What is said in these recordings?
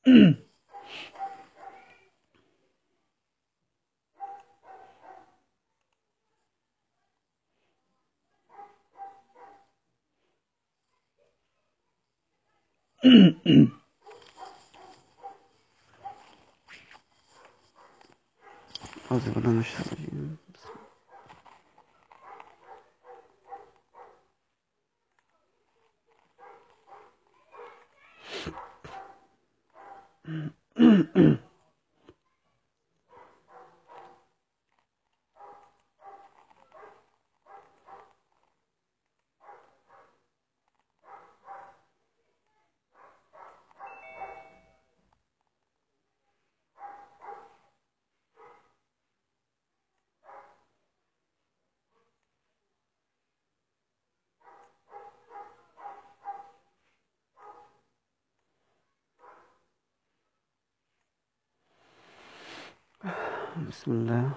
أعوذ بالله من الشيطان الرجيم بسم الله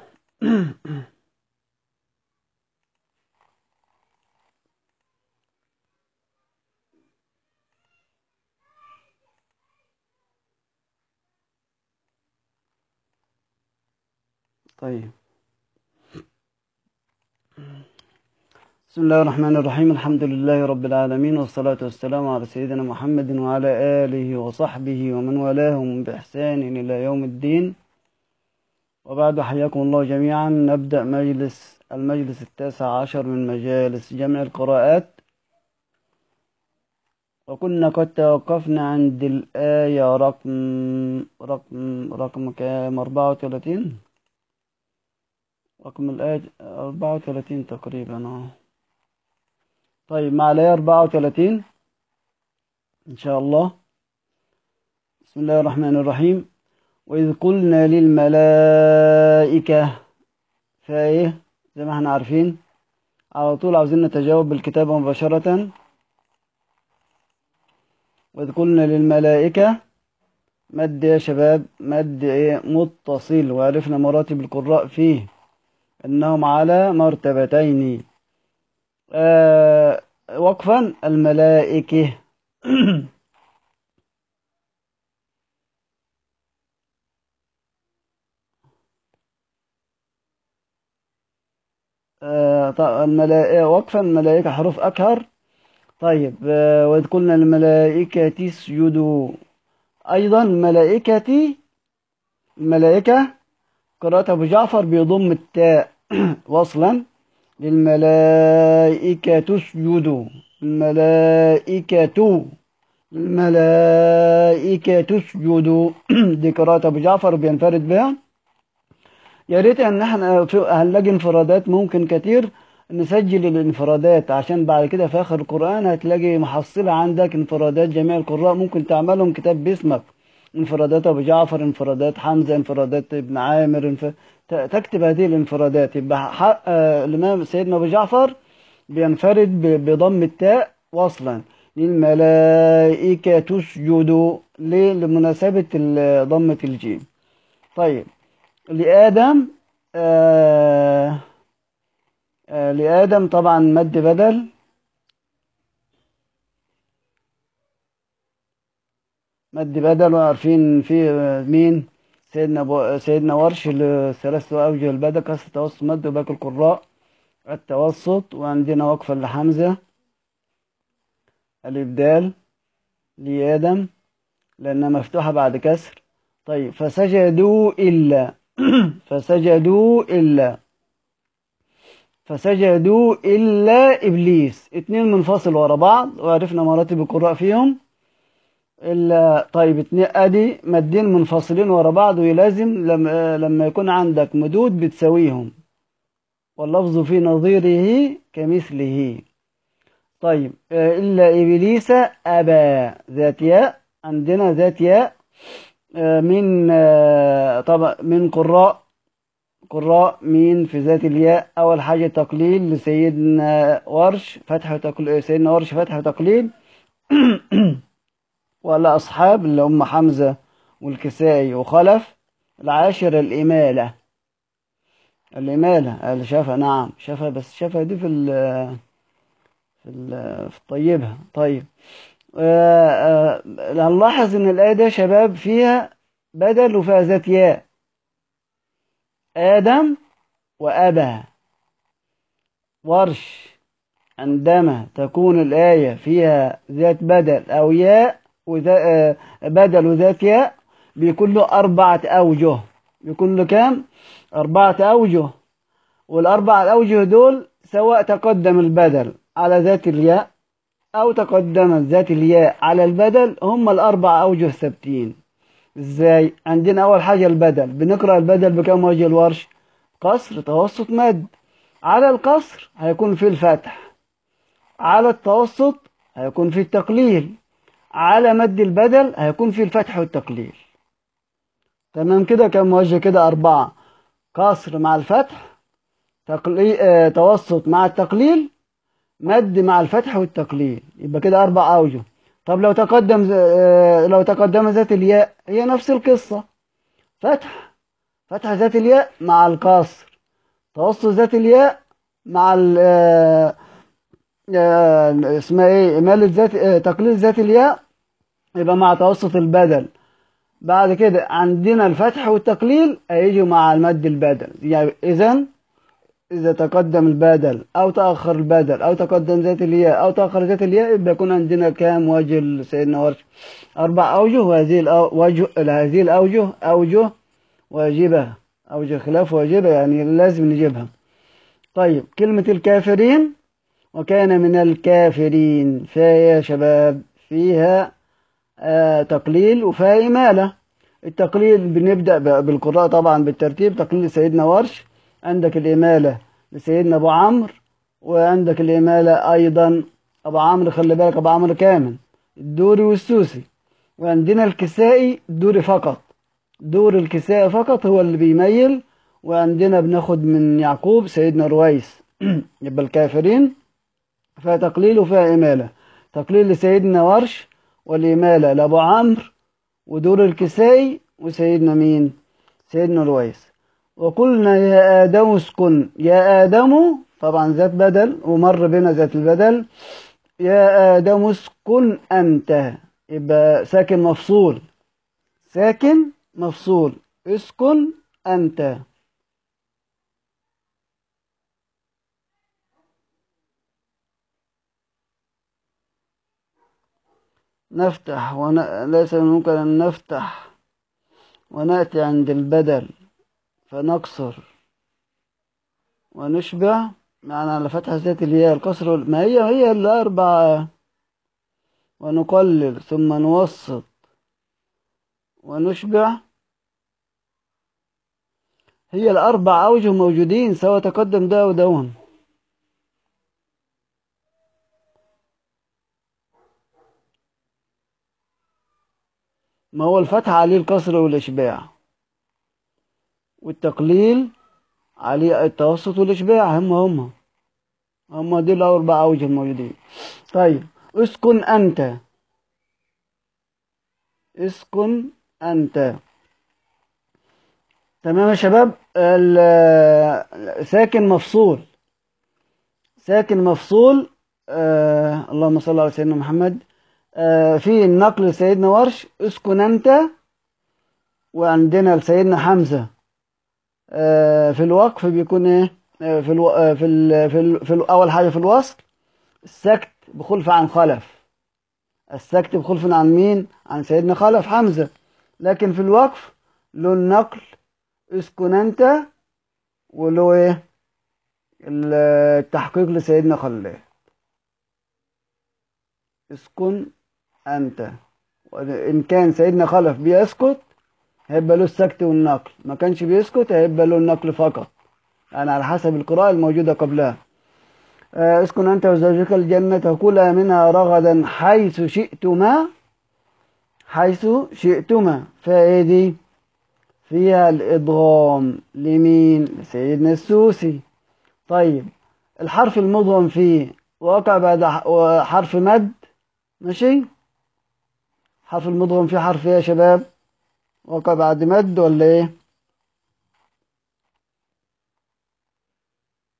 طيب بسم الله الرحمن الرحيم الحمد لله رب العالمين والصلاة والسلام على سيدنا محمد وعلى آله وصحبه ومن والاهم بإحسان إلى يوم الدين وبعد حياكم الله جميعا نبدأ مجلس المجلس التاسع عشر من مجالس جمع القراءات وكنا قد توقفنا عند الآية رقم رقم رقم كام أربعة وثلاثين رقم الآية أربعة وثلاثين تقريبا اه طيب مع الآية أربعة وثلاثين إن شاء الله بسم الله الرحمن الرحيم وإذ قلنا للملائكة فإيه زي ما احنا عارفين على طول عاوزين نتجاوب بالكتابة مباشرة وإذ قلنا للملائكة مد يا شباب مد ايه متصل وعرفنا مراتب القراء فيه انهم على مرتبتين آه وقفا الملائكة آه الملائكة وقفا الملائكة حروف أكهر طيب آه وإذ قلنا الملائكة اسجدوا أيضا الملائكة الملائكة قراءة أبو جعفر بيضم التاء وصلا للملائكة اسجدوا الملائكة الملائكة اسجدوا دي قراءة أبو جعفر بينفرد بها يا ريت ان احنا هنلاقي انفرادات ممكن كتير نسجل الانفرادات عشان بعد كده في اخر القرآن هتلاقي محصلة عندك انفرادات جميع القراء ممكن تعملهم كتاب باسمك انفرادات ابو جعفر انفرادات حمزة انفرادات ابن عامر انف... تكتب هذه الانفرادات يبقى حق الامام سيدنا ابو جعفر بينفرد بضم التاء وصلا للملائكة تسجدوا لمناسبة ضمة الجيم طيب لآدم آه آه لآدم طبعا مد بدل مد بدل وعارفين في مين سيدنا بو سيدنا ورش ثلاثة أوجه البدل كسر توسط مد وباقي القراء التوسط وعندنا وقفة لحمزة الإبدال لآدم لأنها مفتوحة بعد كسر طيب فسجدوا إلا فسجدوا إلا فسجدوا إلا إبليس اتنين منفصل ورا بعض وعرفنا مراتب القراء فيهم إلا طيب اتنين أدي مدين منفصلين ورا بعض ويلازم لما, لما يكون عندك مدود بتساويهم واللفظ في نظيره كمثله طيب إلا إبليس أبى ذات ياء عندنا ذات ياء من طبعا من قراء قراء مين في ذات الياء أول حاجة تقليل لسيدنا ورش فتح وتقليل سيدنا ورش فتح وتقليل ولا أصحاب اللي هم حمزة والكسائي وخلف العاشر الإمالة الإمالة اللي شافها نعم شافها بس شافها دي في ال في ال في الطيبها طيب آه، آه، هنلاحظ ان الآية دي يا شباب فيها بدل وفيها ذات ياء آدم وأبا ورش عندما تكون الآية فيها ذات بدل أو ياء وذا آه، بدل وذات ياء بيكون له أربعة أوجه بيكون له كام؟ أربعة أوجه والأربع الأوجه دول سواء تقدم البدل على ذات الياء أو تقدمت ذات الياء على البدل هم الأربع أوجه ثابتين إزاي؟ عندنا أول حاجة البدل بنقرأ البدل بكم وجه الورش؟ قصر توسط مد على القصر هيكون فيه الفتح على التوسط هيكون فيه التقليل على مد البدل هيكون فيه الفتح والتقليل تمام كده كم وجه كده أربعة قصر مع الفتح تقلي... آه، توسط مع التقليل مد مع الفتح والتقليل يبقى كده أربع أوجه طب لو تقدم ز- آه، لو تقدم ذات الياء هي نفس القصة فتح فتح ذات الياء مع القصر توسط ذات الياء مع ال آه، آه، اسمها ايه إمالة ذات آه، تقليل ذات الياء يبقى مع توسط البدل بعد كده عندنا الفتح والتقليل هيجوا مع المد البدل يعني إذن إذا تقدم البدل أو تأخر البدل أو تقدم ذات الياء أو تأخر ذات الياء يبقى يكون عندنا كام وجه سيدنا ورش أربع أوجه وهذه الأو... وجه... هذه الأوجه أوجه واجبة أوجه خلاف واجبة يعني لازم نجيبها طيب كلمة الكافرين وكان من الكافرين فيا شباب فيها آه تقليل وفيها إمالة التقليل بنبدأ ب- بالقراءة طبعا بالترتيب تقليل سيدنا ورش عندك الإمالة لسيدنا أبو عمرو وعندك الإمالة أيضا أبو عمرو خلي بالك أبو عمرو كامل الدوري والسوسي وعندنا الكسائي الدوري فقط دور الكسائي فقط هو اللي بيميل وعندنا بناخد من يعقوب سيدنا رويس يبقى الكافرين فيها تقليل وفيها إمالة تقليل لسيدنا ورش والإمالة لأبو عمرو ودور الكسائي وسيدنا مين سيدنا رويس وقلنا يا آدم اسكن يا آدم طبعا ذات بدل ومر بنا ذات البدل يا آدم اسكن أنت يبقى ساكن مفصول ساكن مفصول اسكن أنت نفتح ون... ليس ممكن أن نفتح ونأتي عند البدل فنقصر ونشبع معنى على فتح ذات الياء القصر وال- ما هي هي الأربعة ونقلل ثم نوسط ونشبع هي الأربع أوجه موجودين سواء تقدم ده ودون ما هو الفتح عليه الكسر والإشباع والتقليل عليه التوسط والإشباع هم هم هم دي الأربع أوجه الموجودين طيب اسكن أنت اسكن أنت تمام يا شباب ال- ساكن مفصول ساكن مفصول آه اللهم صل على سيدنا محمد آه في النقل لسيدنا ورش اسكن أنت وعندنا لسيدنا حمزة آه في الوقف بيكون ايه آه في الو... آه في ال... في, ال... في ال... اول حاجه في الوصل السكت بخلف عن خلف السكت بخلف عن مين عن سيدنا خلف حمزه لكن في الوقف له النقل اسكن انت وله ايه ال- التحقيق لسيدنا خلاد اسكن انت وان كان سيدنا خلف بيسكت هيبقى له السكت والنقل ما كانش بيسكت هيبقى له النقل فقط يعني على حسب القراءة الموجودة قبلها آه، اسكن أنت وزوجك الجنة كلا منها رغدا حيث شئتما حيث شئتما فايه دي فيها الإضغام لمين لسيدنا السوسي طيب الحرف المضغم فيه وقع بعد ح- حرف مد ماشي حرف المضغم فيه حرف ايه يا شباب وقع بعد مد ولا ايه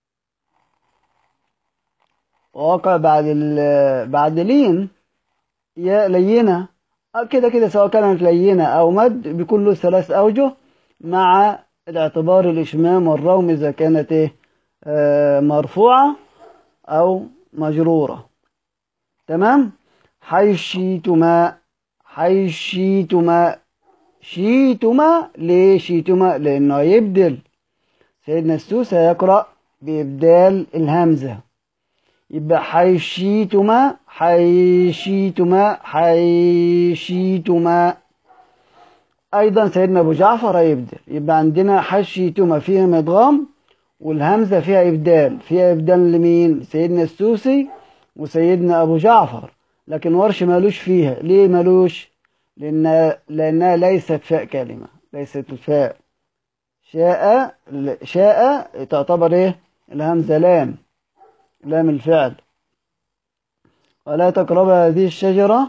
وقع بعد ال بعد لين يا لينة كده كده سواء كانت لينة أو مد بيكون له ثلاث أوجه مع الاعتبار الإشمام والروم إذا كانت إيه آه مرفوعة أو مجرورة تمام حيشيتما حيشيتما شيتما ليه شيتما لأنه يبدل سيدنا السوسة يقرأ بإبدال الهمزة يبقى حيشيتما حيشيتما حيشيتما أيضا سيدنا أبو جعفر يبدل يبقى عندنا حشيتما فيها مدغام والهمزة فيها إبدال فيها إبدال لمين سيدنا السوسي وسيدنا أبو جعفر لكن ورش مالوش فيها ليه مالوش لأن لأنها ليست فاء كلمة ليست الفاء شاء شاء تعتبر إيه الهمزة لام لام الفعل ولا تقرب هذه الشجرة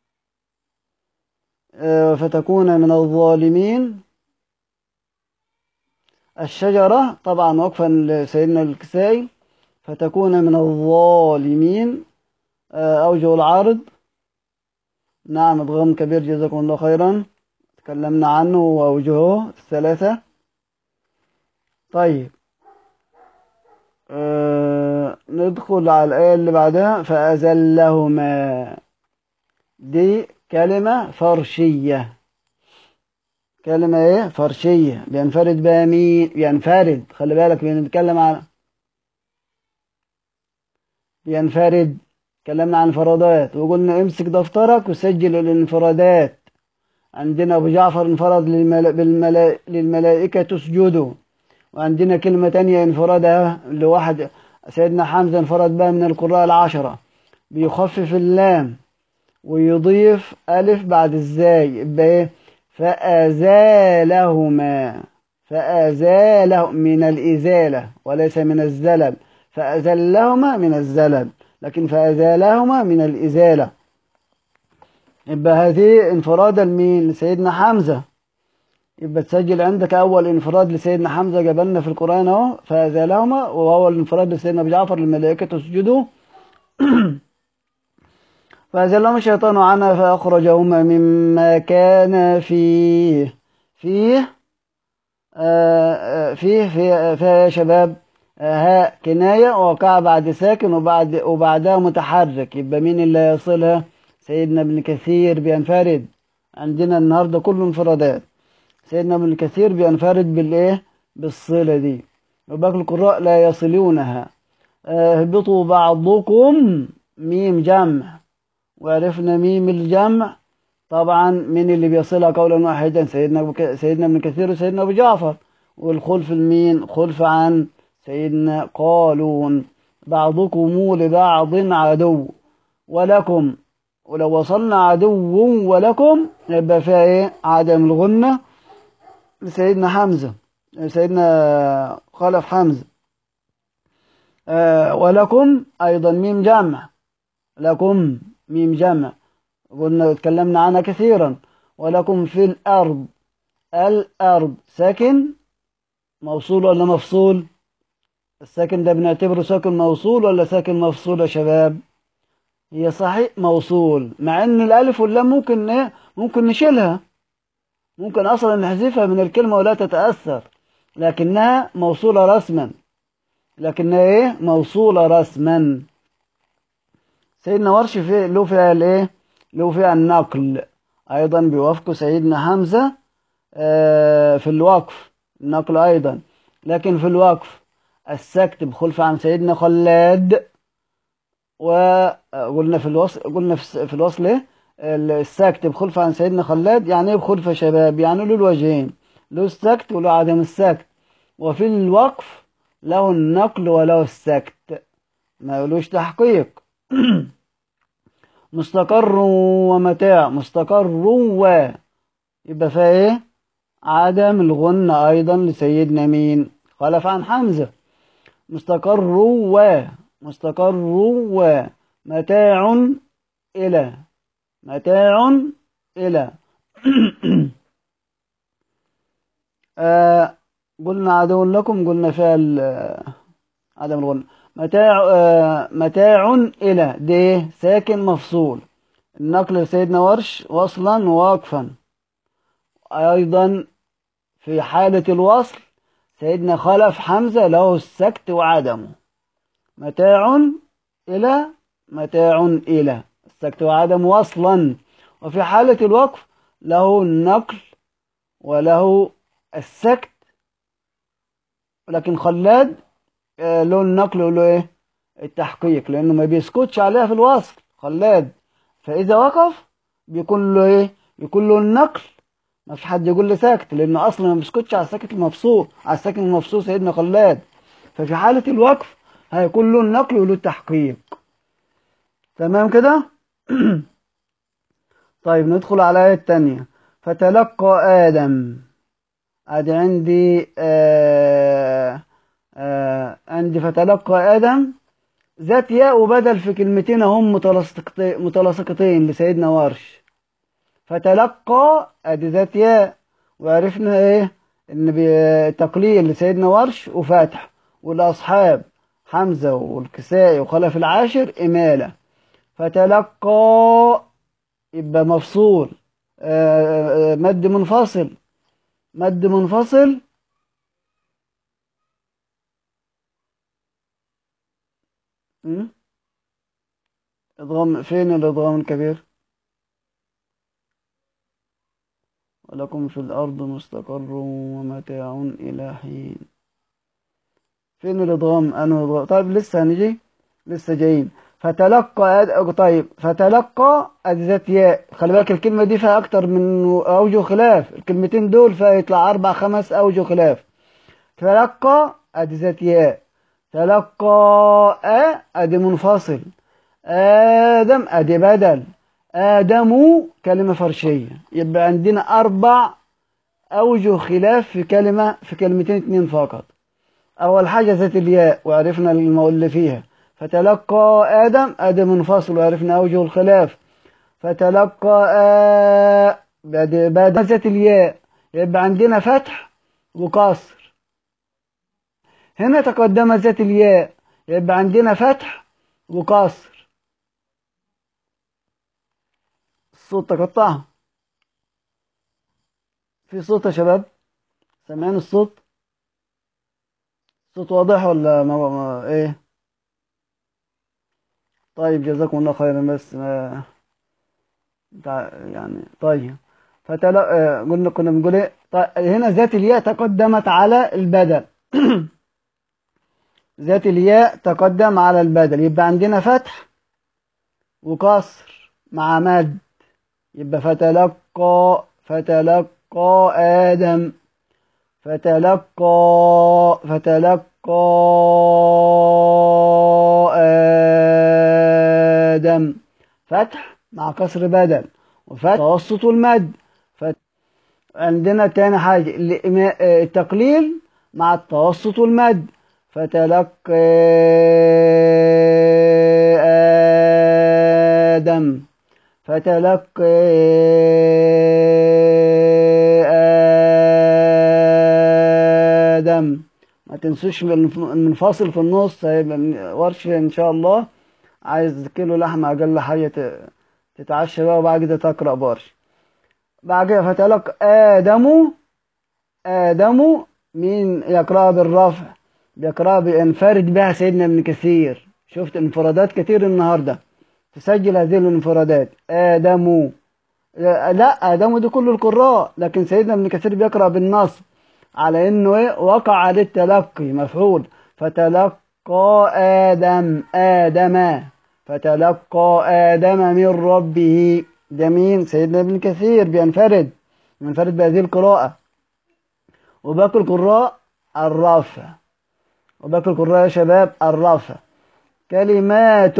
فتكون من الظالمين الشجرة طبعا وقفا لسيدنا الكسائي فتكون من الظالمين أوجه العرض نعم ادغام كبير جزاكم الله خيرا تكلمنا عنه وأوجهه الثلاثة طيب أه ندخل على الآية اللي بعدها فأزلهما دي كلمة فرشية كلمة ايه فرشية بينفرد بها مين بينفرد خلي بالك بنتكلم عن بينفرد اتكلمنا عن انفرادات وقلنا امسك دفترك وسجل الانفرادات عندنا ابو جعفر انفرد للملا... بالملا... للملائكة تسجدوا وعندنا كلمة تانية انفردها لواحد سيدنا حمزة انفرد بها من القراء العشرة بيخفف اللام ويضيف ألف بعد الزاي يبقى ايه فأزالهما فأزاله من الإزالة وليس من الزلل فأزلهما من الزلل لكن فأزالهما من الإزالة يبقى هذه انفرادا لمين لسيدنا حمزة يبقى تسجل عندك أول انفراد لسيدنا حمزة جبلنا في القرآن أهو فأزالهما وأول انفراد لسيدنا أبو جعفر للملائكة تسجدوا فأزلهما الشيطان عنها فأخرجهما مما كان فيه فيه آه فيه في يا شباب هاء كناية وقع بعد ساكن وبعد وبعدها متحرك يبقى مين اللي يصلها سيدنا ابن كثير بينفرد عندنا النهارده كله انفرادات سيدنا ابن كثير بينفرد بالايه بالصلة دي وباقي القراء لا يصلونها اهبطوا بعضكم ميم جمع وعرفنا ميم الجمع طبعا من اللي بيصلها قولا واحدا سيدنا بك... سيدنا ابن كثير وسيدنا ابو جعفر والخلف المين خلف عن سيدنا قالون بعضكم لبعض عدو ولكم ولو وصلنا عدو ولكم يبقى فيها ايه عدم الغنة سيدنا حمزة سيدنا خلف حمزة آه ولكم ايضا ميم جمع لكم ميم جمع قلنا اتكلمنا عنها كثيرا ولكم في الأرض الأرض ساكن موصول ولا مفصول الساكن ده بنعتبره ساكن موصول ولا ساكن مفصول يا شباب هي صحيح موصول مع ان الالف واللام ممكن ايه ممكن نشيلها ممكن اصلا نحذفها من الكلمة ولا تتأثر لكنها موصولة رسما لكنها ايه موصولة رسما سيدنا ورش في له فيها الايه له فيها النقل ايضا بيوافقوا سيدنا حمزة آه في الوقف النقل ايضا لكن في الوقف السكت بخلف عن سيدنا خلاد وقلنا في الوصل قلنا في الوصل ايه السكت بخلف عن سيدنا خلاد يعني ايه بخلف يا شباب يعني له الوجهين له السكت وله عدم السكت وفي الوقف له النقل وله السكت ما يقولوش تحقيق مستقر ومتاع مستقر و يبقى فيها ايه عدم الغنة ايضا لسيدنا مين خلف عن حمزة مستقر و مستقر و متاع الى متاع الى آه قلنا عدو لكم قلنا فيها عدم الغنة متاع آه متاع إلى دي ساكن مفصول النقل لسيدنا ورش وصلا ووقفا أيضا في حالة الوصل سيدنا خلف حمزة له السكت وعدمه متاع إلى متاع إلى السكت وعدم وصلا وفي حالة الوقف له النقل وله السكت لكن خلاد آه، له النقل وله ايه التحقيق لانه ما بيسكتش عليها في الوصل خلاد فاذا وقف بيكون له ايه يكون له النقل ما في حد يقول لي ساكت لانه اصلا ما بيسكتش على الساكت المفصول على الساكن المفصول سيدنا خلاد ففي حالة الوقف هيكون له النقل وله التحقيق تمام كده طيب ندخل على الآية التانية فتلقى آدم ادي عندي آه آه عندي فتلقى آدم ذات ياء وبدل في كلمتين هم متلاصقتين متلاصقتين لسيدنا ورش فتلقى ادي ذات ياء وعرفنا ايه ان بتقليل لسيدنا ورش وفاتح والاصحاب حمزه والكسائي وخلف العاشر اماله فتلقى يبقى مفصول آه، آه، مد منفصل مد منفصل م? ادغام فين الادغام الكبير ولكم في الارض مستقر ومتاع الى حين فين الادغام انه إدغام؟ طيب لسه هنجي لسه جايين فتلقى أد... طيب فتلقى ادي ذات ياء خلي بالك الكلمه دي فيها اكتر من اوجه خلاف الكلمتين دول فيطلع اربع خمس اوجه خلاف تلقى ادي ذات ياء تلقى أ ادي منفصل ادم ادي بدل ادم كلمه فرشيه يبقى عندنا اربع اوجه خلاف في كلمه في كلمتين اتنين فقط اول حاجه ذات الياء وعرفنا المو- اللي فيها فتلقى آدم آدم منفصل وعرفنا أوجه الخلاف فتلقى آ بعد بعد ذات الياء يبقى عندنا فتح وكسر هنا تقدم ذات الياء يبقى عندنا فتح وكسر الصوت تقطع في صوت يا شباب سامعين الصوت الصوت واضح ولا ما, ما ايه طيب جزاكم الله خيرا بس ما تع- يعني طيب فتلا آه، قلنا كنا بنقول ايه طيب هنا ذات الياء تقدمت على البدل ذات الياء تقدم على البدل يبقى عندنا فتح وكسر مع مد يبقى فتلقى فتلقى آدم فتلقى فتلقى آدم فتح مع كسر بدل وفتح توسط المد فت... عندنا تاني حاجة الإما- آه، التقليل مع التوسط والمد فتلقى آدم فتلقى آدم ما تنسوش من المنفصل في النص هيبقى ورش إن شاء الله عايز كيلو لحمة أقل حاجة ت- تتعشى بقى وبعد كده تقرأ بارش بعد كده فتلقى آدم آدم مين يقرأها بالرفع بيقرأها بينفرد بها سيدنا ابن كثير شفت انفرادات كتير النهاردة تسجل هذه الانفرادات آدم لا لا، آدم دي كل القراء لكن سيدنا ابن كثير بيقرأ بالنصب على انه ايه وقع عليه التلقي مفعول فتلقى آدم آدم فتلقى آدم من ربه ده مين سيدنا ابن كثير بينفرد بينفرد بهذه القراءة وباقي القراء الرفع وباقي القراء يا شباب الرفع كلمات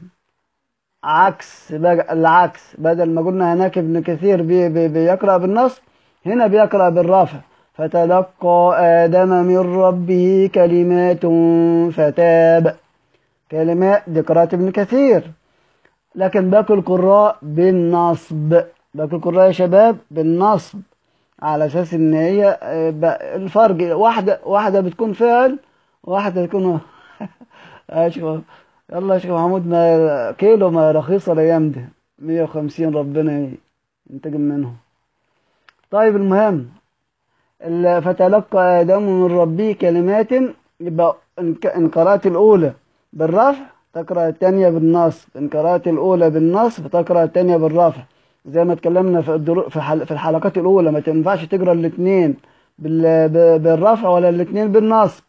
عكس بقى العكس بدل ما قلنا هناك ابن كثير بي بي بيقرأ بالنص هنا بيقرأ بالرفع فتلقى آدم من ربه كلمات فتاب كلمات دي قراءة ابن كثير لكن باقي القراء بالنصب باقي القراء يا شباب بالنصب على اساس ان هي آه، ب- الفرق واحده واحده بتكون فعل واحده بتكون اشوف يلا يا شيخ محمود ما كيلو ما رخيصه الايام دي مية وخمسين ربنا ينتقم منهم طيب المهم ال- فتلقى آدم من ربه كلمات يبقى إن ك- إن قرأت الأولى بالرفع تقرأ الثانية بالنصب إن قرأت الأولى بالنصب تقرأ الثانية بالرفع زي ما اتكلمنا في الدرو... في, حل... في الحلقات الأولى ما تنفعش تقرأ الاثنين بال... ب- بالرفع ولا الاثنين بالنصب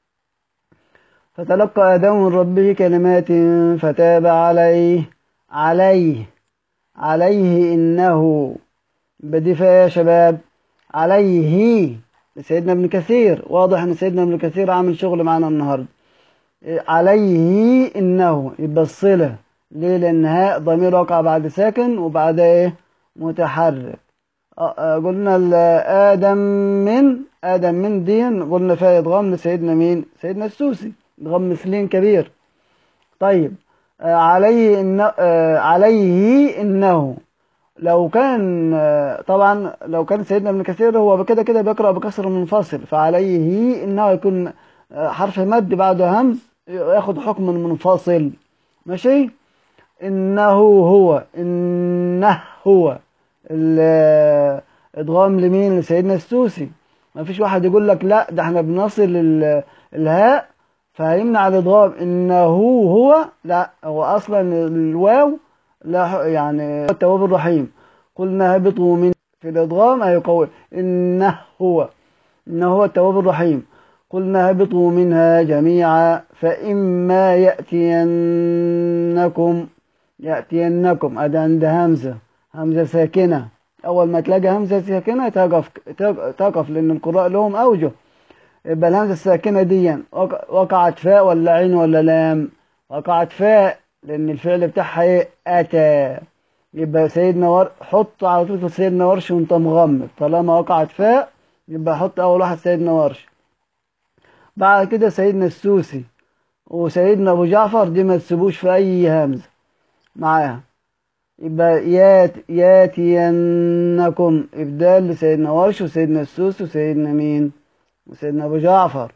فتلقى آدم من ربه كلمات فتاب عليه عليه عليه إنه بدي فيها يا شباب عليه سيدنا ابن كثير واضح ان سيدنا ابن كثير عامل شغل معانا النهارده إيه، عليه انه يبقى الصله ليه لان هاء ضمير وقع بعد ساكن وبعدها ايه متحرك آه، آه، قلنا ال- ادم من ادم من دين قلنا فيها ادغام لسيدنا مين سيدنا السوسي ادغام مثلين كبير طيب آه، عليه إن آه، عليه انه لو كان آه، طبعا لو كان سيدنا ابن كثير هو كده كده بيقرأ بكسر منفصل فعليه انه يكون آه، حرف مد بعده همز ياخد حكم المنفصل ماشي انه هو انه هو ال- ادغام لمين لسيدنا السوسي ما فيش واحد يقول لك لا ده احنا بنصل ال- الهاء فهيمنع الادغام انه هو لا هو اصلا الواو لا ح- يعني التواب الرحيم قلنا هبطوا من في الادغام اي قول انه هو انه هو التواب الرحيم قلنا هبطوا منها جميعا فإما يأتينكم يأتينكم أدي عند همزة همزة ساكنة أول ما تلاقي همزة ساكنة تقف تقف لأن القراء لهم أوجه يبقى الهمزة الساكنة دي وق- وقعت فاء ولا عين ولا لام وقعت فاء لأن الفعل بتاعها إيه أتى يبقى سيدنا ور... حط على طول سيدنا ورش وانت مغمض طالما وقعت فاء يبقى حط أول واحد سيدنا ورش بعد كده سيدنا السوسي وسيدنا أبو جعفر دي ما تسيبوش في أي همزة معاها يبقى يات ياتينكم إبدال لسيدنا ورش وسيدنا السوسي وسيدنا مين وسيدنا أبو جعفر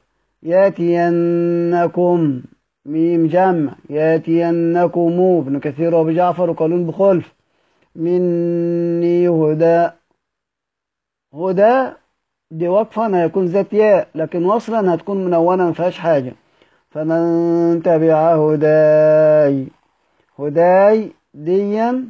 ياتينكم ميم جمع ياتينكم ابن كثير وأبو جعفر وقالون بخلف مني هدى هدى دي وقفا هيكون ذات ياء لكن وصلا هتكون منونة ما فيهاش حاجة فمن تبع هداي هداي ديا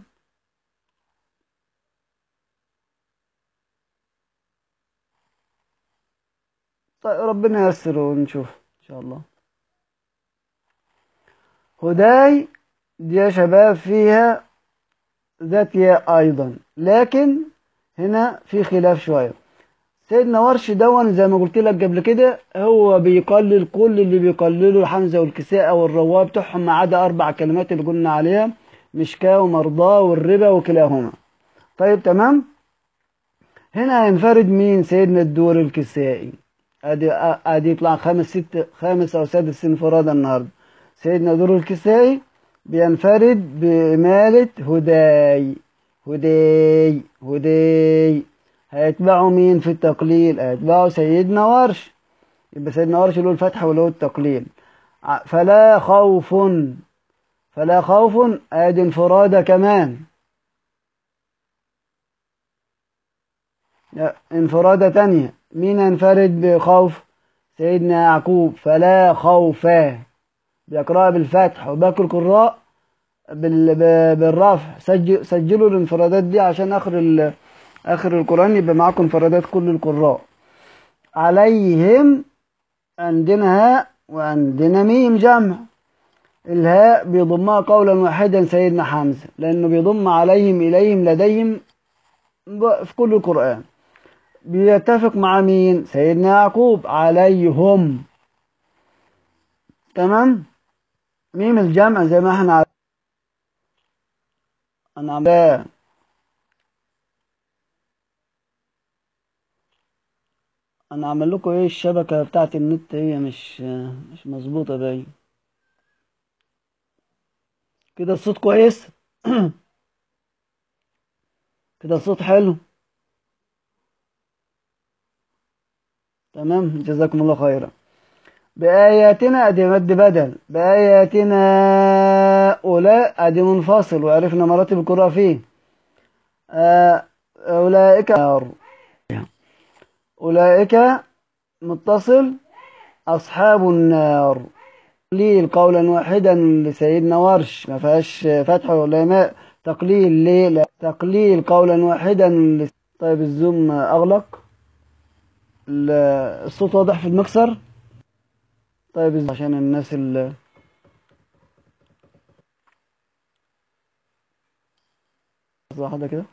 طيب ربنا ييسر ونشوف ان شاء الله هداي دي يا شباب فيها ذات ياء ايضا لكن هنا في خلاف شويه سيدنا ورش دون زي ما قلت لك قبل كده هو بيقلل كل اللي بيقللوا الحمزه والكساء والرواه بتوعهم ما عدا اربع كلمات اللي قلنا عليها مشكاه ومرضاه والربا وكلاهما طيب تمام هنا هينفرد مين سيدنا الدور الكسائي ادي ادي يطلع خمس ست خامس او سادس انفراد النهارده سيدنا دور الكسائي بينفرد بإمالة هداي هداي هداي هيتبعوا مين في التقليل هيتبعوا سيدنا ورش يبقى سيدنا ورش له الفتح وله التقليل ع- فلا خوف فلا خوف ادي انفرادة كمان لا، انفرادة تانية مين ينفرد بخوف سيدنا يعقوب فلا خوف بيقرأها بالفتح وباقي القراء بال... ب- بالرفع سجل... سجلوا الانفرادات دي عشان اخر ال... اخر القرآن يبقى معاكم انفرادات كل القراء عليهم عندنا هاء وعندنا ميم جمع الهاء بيضمها قولا واحدا سيدنا حمزة لأنه بيضم عليهم إليهم لديهم ب- في كل القرآن بيتفق مع مين سيدنا يعقوب عليهم تمام ميم الجمع زي ما احنا عارفين انا عم انا عامل لكم ايه الشبكه بتاعت النت هي مش مش مظبوطه باين كده الصوت كويس كده الصوت حلو تمام جزاكم الله خيرا بآياتنا أدي مد بدل بآياتنا أولاء أدي منفصل وعرفنا مراتب القراءة فيه آه، أولئك أولئك متصل أصحاب النار تقليل قولا واحدا لسيدنا ورش ما فيهاش فتح ولا ماء تقليل ليه لا تقليل قولا واحدا ل... طيب الزوم أغلق ال- الصوت واضح في المكسر طيب الزوم عشان الناس اللي واحدة كده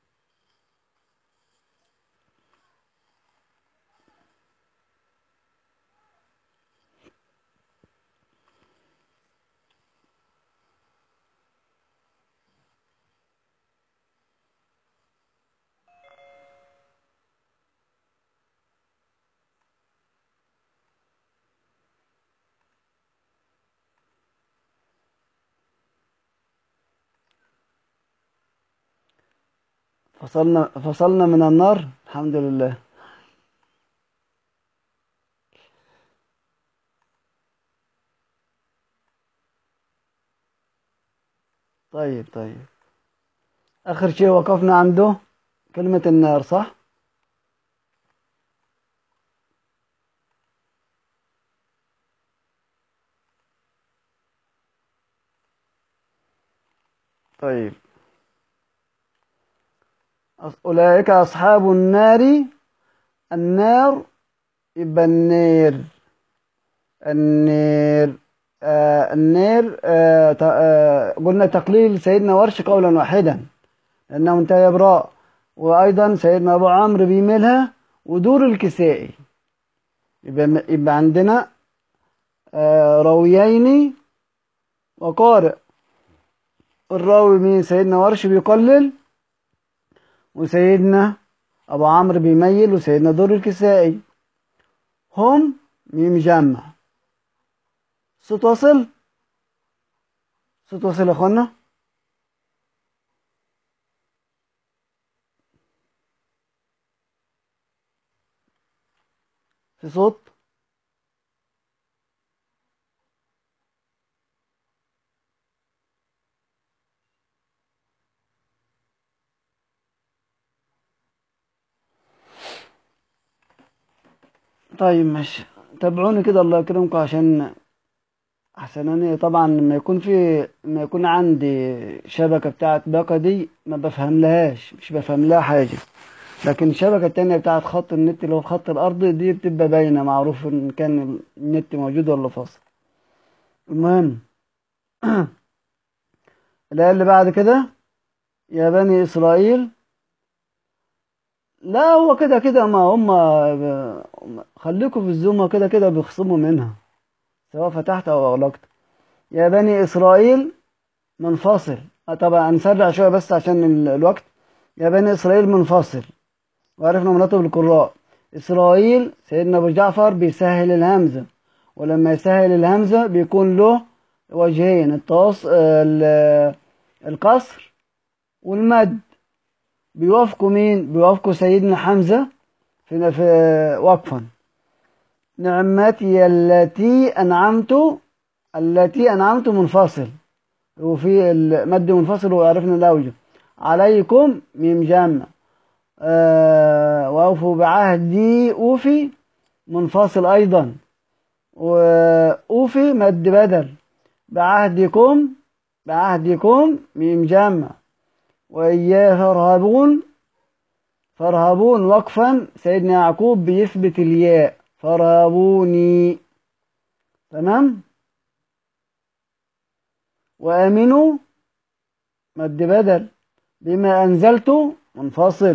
فصلنا فصلنا من النار الحمد لله طيب طيب آخر شيء وقفنا عنده كلمة النار صح؟ طيب أص- أولئك أصحاب النار النار يبقى النير النير آه النير آه ت- آه قلنا تقليل سيدنا ورش قولا واحدا لأنه انتهى براء وأيضا سيدنا أبو عمرو بيميلها ودور الكسائي يبقى, يبقى عندنا آه راويين وقارئ الراوي مين سيدنا ورش بيقلل وسيدنا أبو عمرو بيميل وسيدنا دور الكسائي هم ميم جمع صوت واصل صوت واصل يا اخوانا في صوت طيب ماشي تابعوني كده الله يكرمكم عشان احسن انا طبعا لما يكون في لما يكون عندي شبكة بتاعت باقة دي ما بفهم لهاش مش بفهم لها حاجة لكن الشبكة التانية بتاعت خط النت اللي هو الخط الأرضي دي بتبقى باينة معروف إن كان النت موجود ولا فاصل المهم الآية اللي بعد كده يا بني إسرائيل لا هو كده كده ما هم خليكم في الزوم كده كده بيخصموا منها سواء فتحت أو أغلقت يا بني إسرائيل منفصل آه طبعا هنسرع شوية بس عشان ال- الوقت يا بني إسرائيل منفصل وعرفنا مناطق القراء إسرائيل سيدنا أبو جعفر بيسهل الهمزة ولما يسهل الهمزة بيكون له وجهين التواص ال- القصر والمد بيوافقوا مين بيوافقوا سيدنا حمزة في في وقفا نعمتي التي أنعمت التي أنعمت منفصل وفي المد منفصل وعرفنا الأوجه عليكم ميم جمع آه وأوفوا بعهدي أوفي منفصل أيضا وأوفي مد بدل بعهدكم بعهدكم ميم جمع وإياه فارهبون فارهبون وقفا سيدنا يعقوب بيثبت الياء فارهبوني تمام وآمنوا مد بدل بما أنزلت منفصل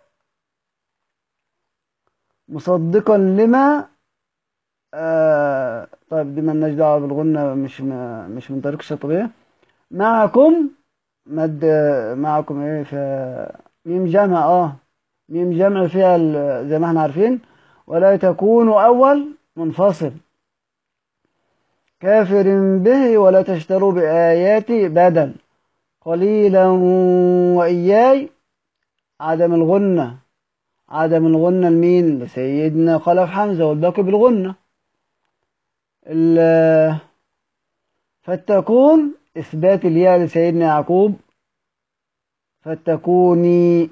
مصدقا لما آه طيب دي مالناش دعوة بالغنة مش م- مش من طريق الشطبية معكم مد معكم ايه ف ميم جمع اه ميم جمع فيها ال- زي ما احنا عارفين ولا تكونوا أول منفصل كافر به ولا تشتروا بآياتي بدل قليلا وإياي عدم الغنة عدم الغنة لمين لسيدنا خلف حمزة والباقي بالغنة ال- فاتكون إثبات الياء لسيدنا يعقوب فاتكوني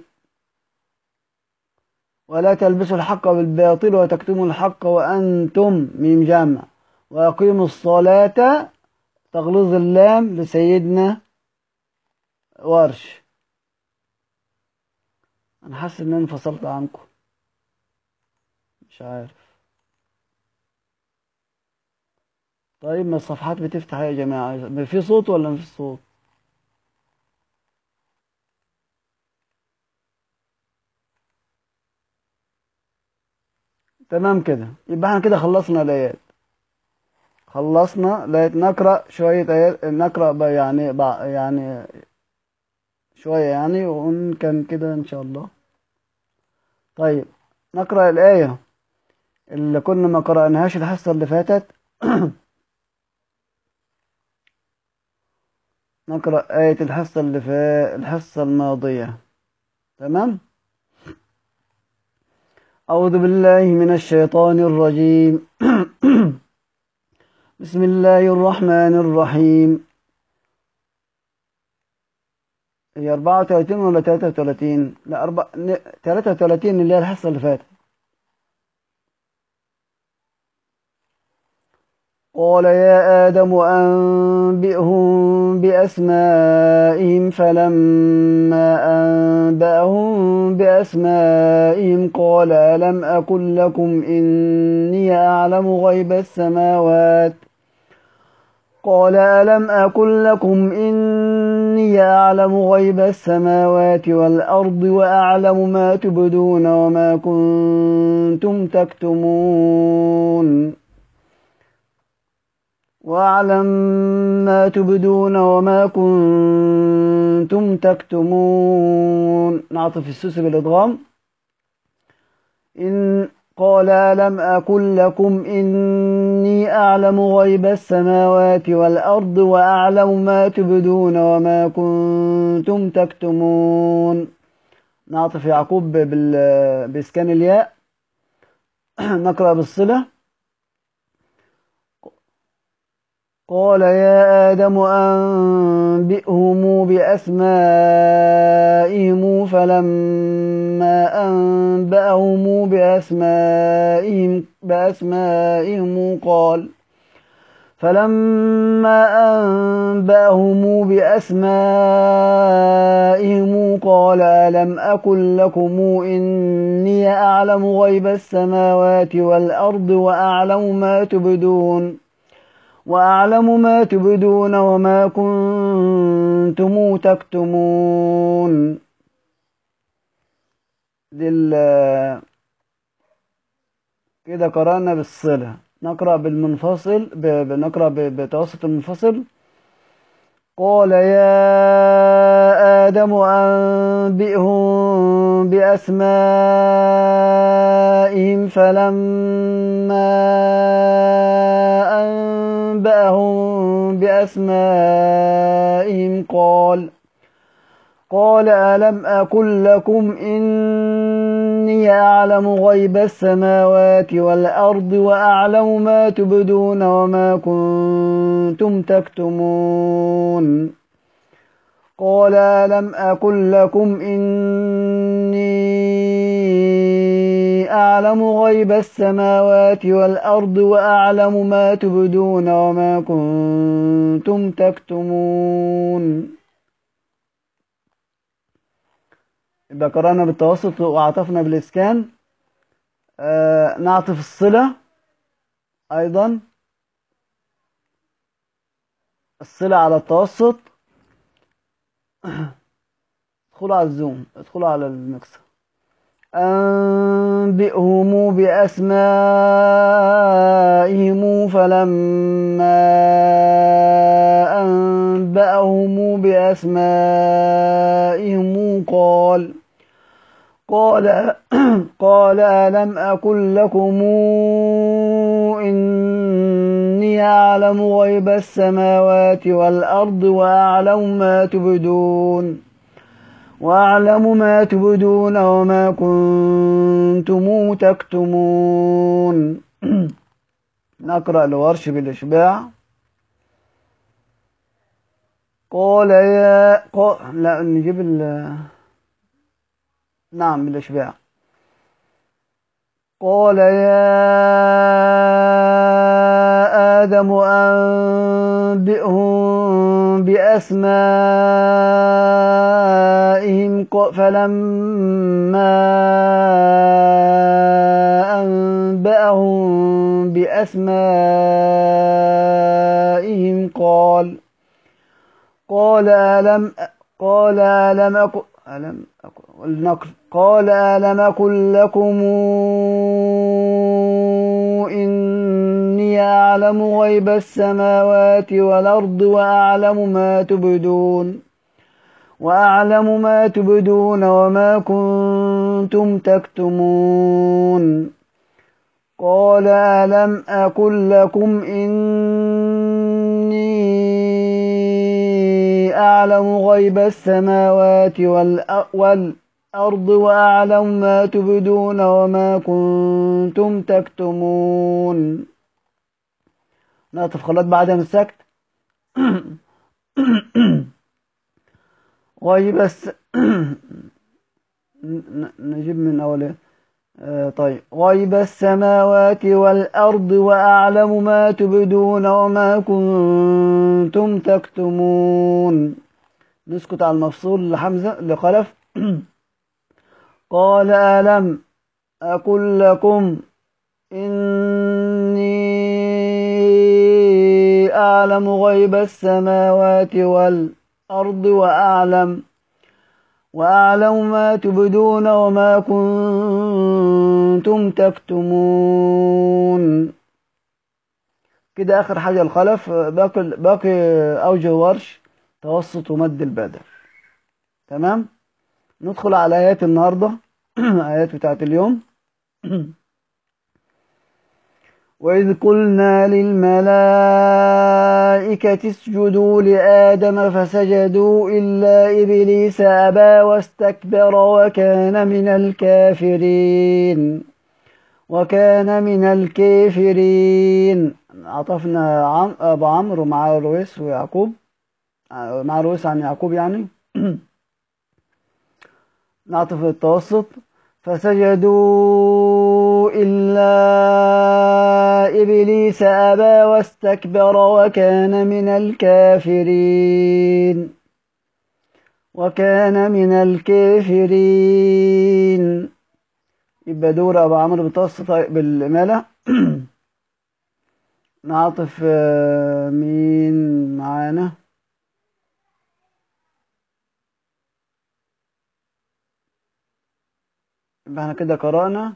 ولا تلبسوا الحق بالباطل وتكتموا الحق وأنتم ميم جمع وأقيموا الصلاة تغلظ اللام لسيدنا ورش أنا حاسس إن أنا انفصلت عنكم مش عارف طيب ما الصفحات بتفتح يا جماعة في صوت ولا مفيش صوت تمام كده يبقى احنا كده خلصنا الآيات خلصنا آيات نقرأ شوية آيات نقرأ بقى يعني بقى يعني شوية يعني وإن كان كده إن شاء الله طيب نقرأ الآية اللي كنا ما قرأناهاش الحصة اللي فاتت نقرأ آية الحصة اللي فا الحصة الماضية تمام أعوذ بالله من الشيطان الرجيم بسم الله الرحمن الرحيم هي 34 ولا 33 لا أربع... 33 اللي هي الحصة اللي فاتت قال يا آدم أنبئهم بأسمائهم فلما أنبأهم بأسمائهم قال ألم أقل لكم إني أعلم غيب السماوات قال ألم أقل لكم إني أعلم غيب السماوات والأرض وأعلم ما تبدون وما كنتم تكتمون وأعلم ما تبدون وما كنتم تكتمون نعطف السوس بالإدغام إن قال لم أقل لكم إني أعلم غيب السماوات والأرض وأعلم ما تبدون وما كنتم تكتمون نعطف يعقوب بال- بإسكان الياء نقرأ بالصلة قال يا آدم أنبئهم بأسمائهم فلما أنبأهم بأسمائهم بأسمائهم قال فلما أنبأهم بأسمائهم قال ألم أقل لكم إني أعلم غيب السماوات والأرض وأعلم ما تبدون وأعلم ما تبدون وما كنتم تكتمون دي ال- كده قرأنا بالصلة نقرأ بالمنفصل ب... ب- نقرأ ب... بتوسط المنفصل قال يا آدم أنبئهم بأسمائهم فلما أنبأهم بأسمائهم قال قال ألم أقل لكم إني أعلم غيب السماوات والأرض وأعلم ما تبدون وما كنتم تكتمون قال ألم أقل لكم إني أعلم غيب السماوات والأرض وأعلم ما تبدون وما كنتم تكتمون يبقى قرأنا بالتوسط وعطفنا بالإسكان آه نعطف الصلة أيضا الصلة على التوسط ادخلوا على الزوم ادخلوا على المكسر أنبئهم بأسمائهم فلما أنبأهم بأسمائهم قال قال قال ألم أقل لكم إني أعلم غيب السماوات والأرض وأعلم ما تبدون وأعلم ما تبدون وما كنتم تكتمون نقرأ لورش بالإشباع قال يا قال لا نجيب ال نعم بالإشباع قال يا آدم أنبئهم بأسمائهم ق- فلما أنبأهم بأسمائهم قال قال ألم قال ألم أكن ألم أكن النقل قال ألم أكن لكم إني أعلم غيب السماوات والأرض وأعلم ما تبدون وأعلم ما تبدون وما كنتم تكتمون قال ألم أقل لكم إني أعلم غيب السماوات والأ- والأرض وأعلم ما تبدون وما كنتم تكتمون نقطة خلاص بعد من السكت غيب الس... ن- نجيب من أوله آه، طيب غيب السماوات والأرض وأعلم ما تبدون وما كنتم تكتمون نسكت على المفصول لحمزة لخلف قال ألم أقل لكم إني أعلم غيب السماوات والأرض وأعلم وأعلم ما تبدون وما كنتم تكتمون كده آخر حاجة الخلف باقي باقي أوجه ورش توسط ومد البدل تمام ندخل على آيات النهاردة آيات بتاعت اليوم وإذ قلنا للملائكة اسجدوا لآدم فسجدوا إلا إبليس أبى واستكبر وكان من الكافرين وكان من الكافرين عطفنا عم أبو عمرو مع رويس ويعقوب مع رويس عن يعقوب يعني نعطف التوسط فسجدوا إلا إبليس أبى واستكبر وكان من الكافرين وكان من الكافرين يبقى دور أبو عمرو بتوسط بالإمالة نعطف آه، مين معانا يبقى احنا كده قرأنا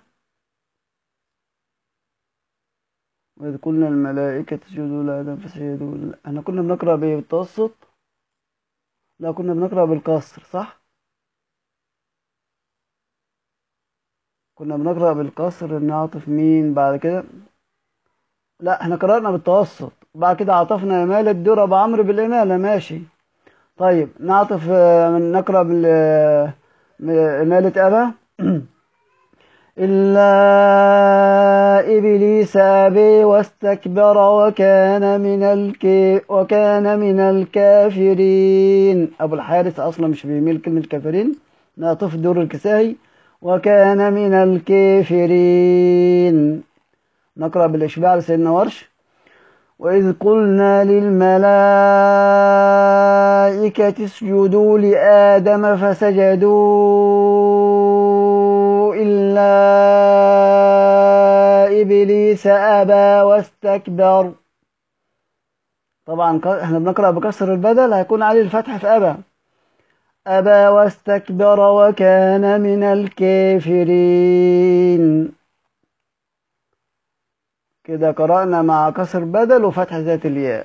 وإذ قلنا الملائكة اسجدوا لآدم فسجدوا ل- احنا كنا بنقرأ بإيه بالتوسط لا كنا بنقرأ بالكسر صح كنا بنقرأ بالكسر نعطف مين بعد كده لا احنا قرأنا بالتوسط بعد كده عطفنا إمالة دور أبو عمرو بالإمالة ماشي طيب نعطف آه، نقرأ بال آه، إمالة أبا إلا إبليس أبي واستكبر وكان من الك وكان من الكافرين أبو الحارث أصلا مش بيميل كلمة كافرين نعطف دور الكسائي وكان من الكافرين نقرأ بالإشباع لسيدنا ورش وإذ قلنا للملائكة اسجدوا لآدم فسجدوا إلا إبليس أبى واستكبر طبعا ك- احنا بنقرأ بكسر البدل هيكون عليه الفتح في أبى أبى واستكبر وكان من الكافرين كده قرأنا مع كسر بدل وفتح ذات الياء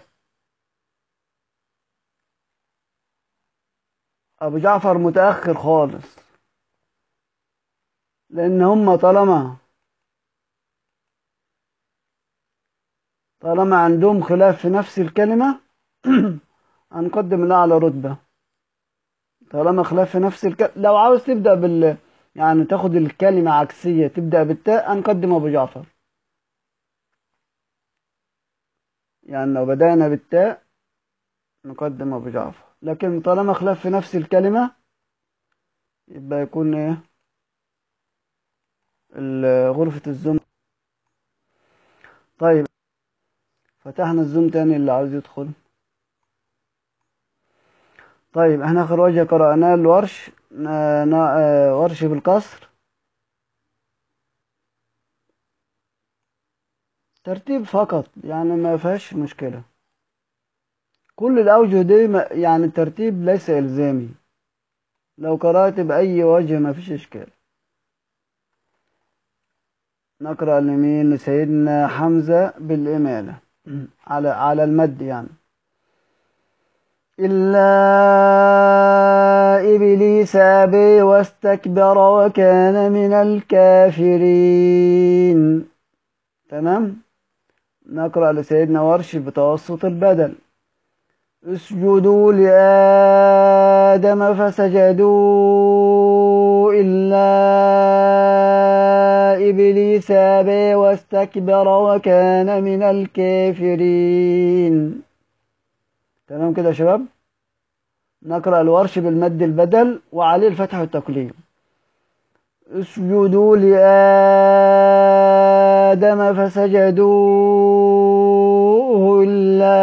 أبو جعفر متأخر خالص لأن هم طالما طالما عندهم خلاف في نفس الكلمة هنقدم الأعلى رتبة طالما خلاف في نفس الكلمة لو عاوز تبدأ بال يعني تاخد الكلمة عكسية تبدأ بالتاء هنقدم أبو جعفر يعني لو بدأنا بالتاء نقدم أبو جعفر لكن طالما خلاف في نفس الكلمة يبقى يكون إيه ال- غرفة الزوم طيب فتحنا الزوم تاني اللي عاوز يدخل طيب احنا آخر وجه قرأناه الورش نا- نا- آه، ورش بالكسر ترتيب فقط يعني ما فيهاش مشكلة كل الأوجه دي ما- يعني الترتيب ليس إلزامي لو قرأت بأي وجه ما فيش إشكال نقرأ لمين لسيدنا حمزة بالإمالة على على المد يعني إلا إبليس أبي واستكبر وكان من الكافرين تمام نقرأ لسيدنا ورش بتوسط البدل اسجدوا لآدم فسجدوا إلا إبليس أبي واستكبر وكان من الكافرين تمام كده يا شباب نقرأ الورش بالمد البدل وعليه الفتح والتقليل اسجدوا لآدم فسجدوا إلا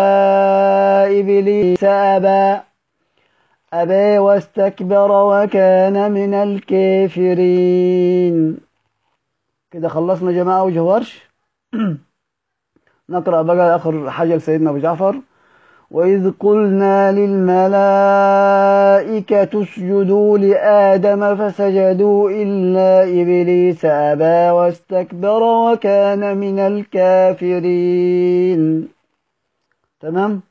إبليس أبى أبى واستكبر وكان من الكافرين كده خلصنا جماعة وجه ورش نقرأ بقى آخر حاجة لسيدنا أبو جعفر وإذ قلنا للملائكة اسجدوا لآدم فسجدوا إلا إبليس أبى واستكبر وكان من الكافرين تمام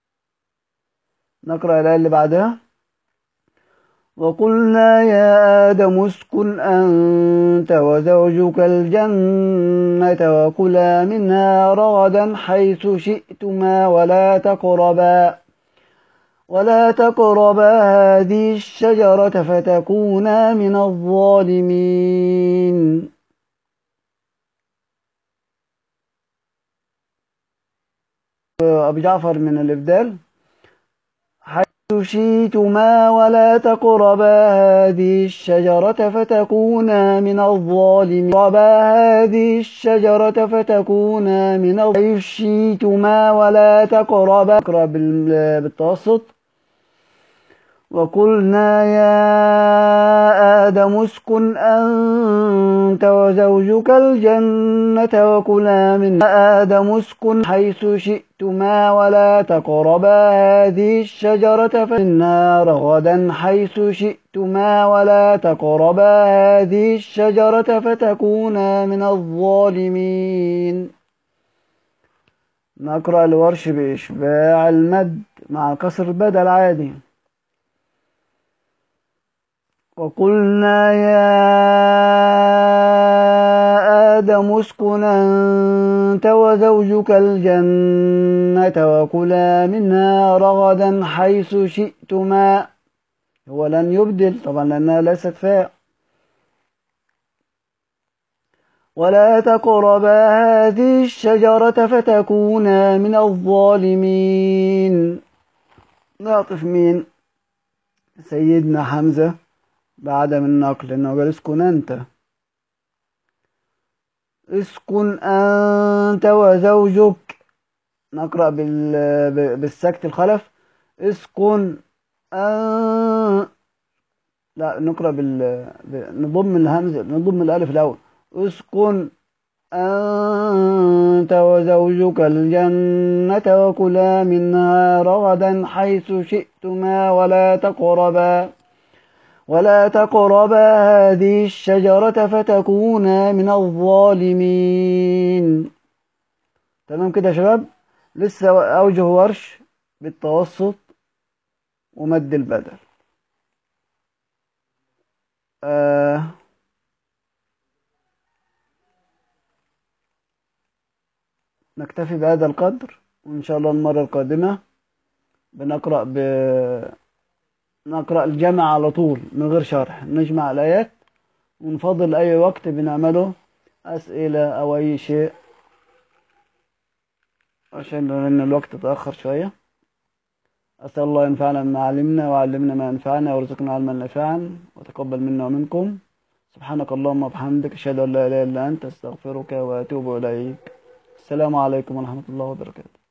نقرأ الآية اللي بعدها وقلنا يا آدم اسكن أنت وزوجك الجنة وكلا منها رغدا حيث شئتما ولا تقربا ولا تقربا هذه الشجرة فتكونا من الظالمين أبو جعفر من الإبدال حيث شئتما ولا تقربا هذه الشجرة فتكونا من الظالمين قربا هذه الشجرة فتكونا من الظالمين حيث شئتما ولا تقربا اقرأ بال- بالتوسط وقلنا يا آدم اسكن أنت وزوجك الجنة وكلا من يا آدم اسكن حيث شئتما ولا تقربا هذه الشجرة فإنا رغدا حيث شئتما ولا تقربا هذه الشجرة فتكونا من الظالمين نقرأ الورش بإشباع المد مع كسر البدل عادي وقلنا يا آدم اسكن أنت وزوجك الجنة وكلا منها رغدا حيث شئتما هو لن يبدل طبعا لأنها ليست فاء ولا تقربا هذه الشجرة فتكونا من الظالمين نعطف مين سيدنا حمزة بعدم النقل انه قال اسكن انت اسكن انت وزوجك نقرأ بال... ب- بالسكت الخلف اسكن أن... لا نقرأ بال... ب... نضم الهمزة نضم الألف الأول اسكن أنت وزوجك الجنة وكلا منها رغدا حيث شئتما ولا تقربا ولا تقربا هذه الشجرة فتكونا من الظالمين تمام كده يا شباب لسه أوجه ورش بالتوسط ومد البدل آه نكتفي بهذا القدر وإن شاء الله المرة القادمة بنقرأ ب... نقرأ الجمع على طول من غير شرح نجمع الآيات ونفضل أي وقت بنعمله أسئلة أو أي شيء عشان ان الوقت تأخر شوية أسأل الله ينفعنا بما علمنا وعلمنا ما ينفعنا وارزقنا علما نافعا وتقبل منا ومنكم سبحانك اللهم وبحمدك أشهد أن لا إله إلا أنت أستغفرك وأتوب إليك السلام عليكم ورحمة الله وبركاته